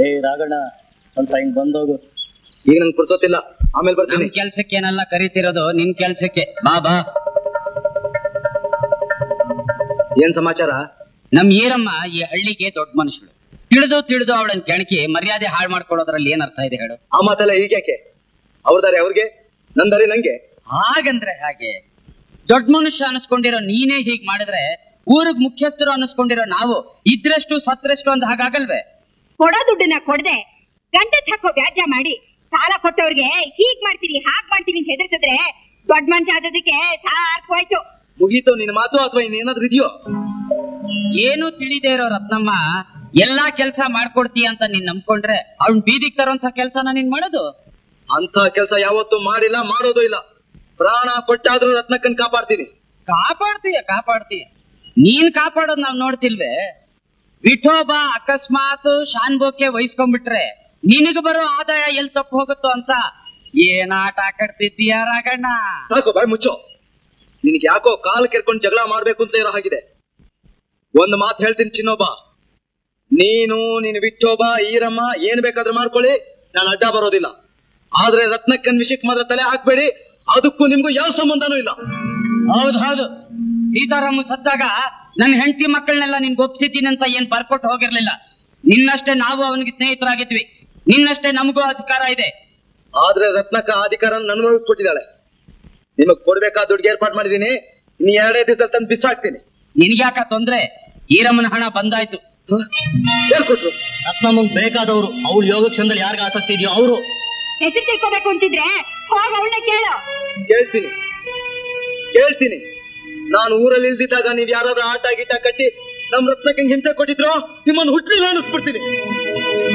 ಏ ರಾಘಣ್ಣ ಸ್ವಲ್ಪ ಹಿಂಗ್ ಬಂದೋಗು ಈಗ ನಂಗೆ ಪುರ್ಸೋತಿಲ್ಲ ಆಮೇಲೆ ನಮ್ ಬರ್ತೀನಿ ಕೆಲ್ಸಕ್ಕೇನೆಲ್ಲ ಕರಿತಿರೋದು ನಿನ್ ಕೆಲ್ಸಕ್ಕೆ ಬಾ ಬಾ ಏನ್ ಸಮಾಚಾರ ನಮ್ ಈರಮ್ಮ ಈ ಹಳ್ಳಿಗೆ ದೊಡ್ಡ ಮನುಷ್ಯಳು ತಿಳಿದು ತಿಳಿದು ಅವಳನ್ ಕೆಣಕಿ ಮರ್ಯಾದೆ ಹಾಳು ಮಾಡ್ಕೊಳ್ಳೋದ್ರಲ್ಲಿ ಏನ್ ಅರ್ಥ ಇದೆ ಹೇಳು ಆ ಮಾತೆಲ್ಲ ಈಗ್ಯಾಕೆ ಅವ್ರದಾರೆ ಅವ್ರಿಗೆ ನಂದಾರೆ ನಂಗೆ ಹಾಗಂದ್ರೆ ಹಾಗೆ ದೊಡ್ಡ ಮನುಷ್ಯ ಅನಿಸ್ಕೊಂಡಿರೋ ನೀನೇ ಹೀಗ್ ಮಾಡಿದ್ರೆ ಊರಿಗ್ ಮುಖ್ಯಸ್ಥರು ಅನಿಸ್ಕೊಂಡಿರೋ ನಾವು ಇದ್ರಷ್ಟು ಸತ್ರಷ್ಟು ಅಂತ ಹಾಗಾಗಲ್ವೇ ಕೊಡೋ ದುಡ್ಡನ್ನ ಕೊಡದೆ ಗಂಟೆ ಹಾಕೋ ವ್ಯಾಜ್ಯ ಮಾಡಿ ಸಾಲ ಕೊಟ್ಟವ್ರಿಗೆ ಹೀಗ್ ಮಾಡ್ತೀರಿ ಹಾಗ್ ಮಾಡ್ತೀರಿ ಅಂತ ಹೆದರ್ಸಿದ್ರೆ ದೊಡ್ಡ ಮನುಷ್ಯ ಆದದಕ್ಕೆ ಸಾರ್ಕೋಯ್ತು ಮುಗೀತು ನಿನ್ನ ಮಾತು ಅಥವಾ ಇನ್ನೇನಾದ್ರೂ ಇದೆಯೋ ಏನು ತಿಳಿದೇ ಇರೋ ರತ್ನಮ್ಮ ಎಲ್ಲಾ ಕೆಲ್ಸ ಮಾಡ್ಕೊಡ್ತೀಯ ಅಂತ ನೀನ್ ನಂಬ್ಕೊಂಡ್ರೆ ಅವ್ನ್ ಬೀದಿಗೆ ತರೋಂತ ಕೆಲ್ಸನ ನೀನ್ ಮಾಡೋದು ಅಂತ ಕೆಲಸ ಯಾವತ್ತೂ ಮಾಡಿಲ್ಲ ಮಾಡೋದು ಇಲ್ಲ ಪ್ರಾಣ ಕೊಟ್ಟಾದ್ರೂ ರತ್ನಕ್ಕನ್ ಕಾಪಾಡ್ತೀನಿ ಕಾಪಾಡ್ತೀಯ ಕಾಪಾಡ್ತೀಯ ನೀನ್ ಕಾಪಾಡೋದ್ ನಾವ್ ನೋಡ್ತಿಲ್ವೇ ವಿಠೋಬ ಅಕಸ್ಮಾತ್ ಶಾನ್ಬೋಕ್ಕೆ ವಹಿಸ್ಕೊಂಡ್ಬಿಟ್ರೆ ನಿನಗ ಬರೋ ಆದಾಯ ಎಲ್ ತಪ್ಪು ಹೋಗುತ್ತೋ ಅಂತ ಏನ್ ಆಟ ಕಟ್ತಿದ್ದೀಯ ರಾಗಣ್ಣ ಸಾಕು ಬಾಯ್ ಮುಚ್ಚು ನಿನಗೆ ಯಾಕೋ ಕಾಲು ಕೆರ್ಕೊಂಡು ಜಗಳ ಮಾಡ್ಬೇಕು ಅಂತ ಇರೋ ಹಾಗಿದೆ ಒಂದು ಮಾತು ಹೇಳ್ತೀನಿ ಚಿನ್ನೋಬ ನೀನು ನೀನು ಬಿಟ್ಟೋಬ ಈರಮ್ಮ ಏನ್ ಬೇಕಾದ್ರೂ ಮಾಡ್ಕೊಳ್ಳಿ ನಾನು ಅಡ್ಡ ಬರೋದಿಲ್ಲ ಆದ್ರೆ ರತ್ನಕ್ಕನ್ ವಿಷಯಕ್ಕೆ ಮಾತ್ರ ತಲೆ ಹಾಕ್ಬೇಡಿ ಅದಕ್ಕೂ ನಿಮ್ಗೂ ಯಾವ ಸಂಬಂಧನೂ ಇಲ್ಲ ಹೌದು ಹೌದು ಸೀತಾರಾಮ ಸತ್ತಾಗ ನನ್ನ ಹೆಂಡತಿ ಮಕ್ಕಳನ್ನೆಲ್ಲ ನಿನ್ಗೆ ಒಪ್ಸಿದ್ದೀನಿ ಅಂತ ಏನ್ ಬರ್ಕೊಟ್ಟು ಹೋಗಿರ್ಲಿಲ್ಲ ನಿನ್ನಷ್ಟೇ ನಾವು ಅವನಿಗೆ ಸ್ನೇಹಿತರಾಗಿದ್ವಿ ನಿನ್ನಷ್ಟೇ ನಮಗೂ ಅಧಿಕಾರ ಇದೆ ಆದ್ರೆ ರತ್ನಕ್ಕ ಅಧಿಕಾರ ಅನುಭವಿಸ್ಕೊಟ್ಟಿದ್ದಾಳೆ ನಿಮಗ್ ಕೊಡ್ಬೇಕಾದ ದುಡ್ಡು ಏರ್ಪಾಟ್ ಮಾಡಿದೀನಿ ಇನ್ನು ಎರಡೇ ದಿವಸ ತಂದು ಬಿಸಾಕ್ತೀನಿ ನಿನ್ಗ್ಯಾಕ ತೊಂದ್ರೆ ಈರಮ್ಮನ ಹಣ ಬಂದಾಯ್ತು ಹೇಳ್ಕೊಟ್ರು ರತ್ನಮ್ಮಂಗ್ ಬೇಕಾದವರು ಅವ್ಳ ಯೋಗಕ್ಷೇಮದಲ್ಲಿ ಯಾರಿಗ ಆಸಕ್ತಿ ಇದೆಯೋ ಅವರು ಹೆಸರು ತಿಳ್ಕೋಬೇಕು ಅಂತಿದ್ರೆ ಹೋಗ ಅವಳನ್ನ ಕೇಳು ಕೇಳ್ತೀನಿ ಕೇಳ್ತೀನಿ ನಾನು ಊರಲ್ಲಿ ಇಲ್ದಿದ್ದಾಗ ನೀವ್ ಯಾರಾದ್ರೂ ಆಟ ಗೀಟ ಕಟ್ಟಿ ನಮ್ ರತ್ನಕ್ಕೆ ಹಿಂಸೆ ಕೊಟ್ಟಿದ್ರು ನಿಮ್ಮನ್ನು ಹುಟ್ಟಲಿಲ್ಲ ಅನಿಸ್ಬಿಡ್ತೀನಿ